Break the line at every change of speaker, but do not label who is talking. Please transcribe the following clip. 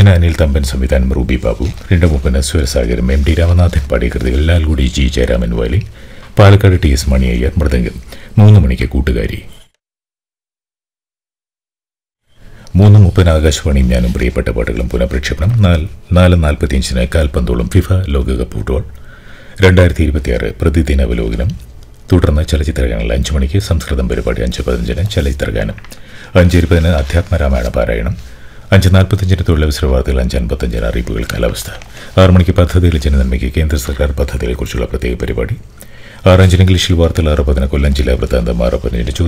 രചന അനിൽ തമ്പൻ സംവിധാനം റൂബി ബാബു രണ്ട് മുപ്പന് സ്വരസാഗരം എം ടി രാമനാഥൻ പാടിയ കൃതികൾ Lalgudi G Jayaraman violin Palakkad T S Mani Iyer മൃദംഗം മൂന്ന് മണിക്ക് കൂട്ടുകാരി മൂന്ന് മുപ്പതിന് ആകാശവാണിയും ഞാനും പ്രിയപ്പെട്ട പാട്ടുകളും പുനഃപ്രക്ഷേപണം നാല് നാല് നാൽപ്പത്തിയഞ്ചിന് കാൽപന്തോളം ഫിഫ ലോകകപ്പ് ഫുട്ബോൾ രണ്ടായിരത്തി ഇരുപത്തിയാറ് പ്രതിദിന അവലോകനം തുടർന്ന് ചലച്ചിത്രഗാനങ്ങൾ അഞ്ച് മണിക്ക് സംസ്കൃതം പരിപാടി അഞ്ച് പതിനഞ്ചിന് ചലച്ചിത്രഗാനം അഞ്ച് ഇരുപതിന് അധ്യാത്മരാമായണ പാരായണം അഞ്ച് നാൽപ്പത്തഞ്ചിന് തൊഴിലവസര വാർത്തകൾ അഞ്ച് അൻപത്തഞ്ചിന് അറിയിപ്പുകൾ കാലാവസ്ഥ ആറ് മണിക്ക് പദ്ധതിയിൽ ജനനന്മയ്ക്ക് കേന്ദ്ര സർക്കാർ പദ്ധതികളെക്കുറിച്ചുള്ള പ്രത്യേക പരിപാടി ആറ് അഞ്ചിന് ഇംഗ്ലീഷിൽ വാർത്തകൾ ആറ് പതിന് കൊല്ലം ജില്ലാ വൃത്താന്തം ആറ് പതിനഞ്ചിന്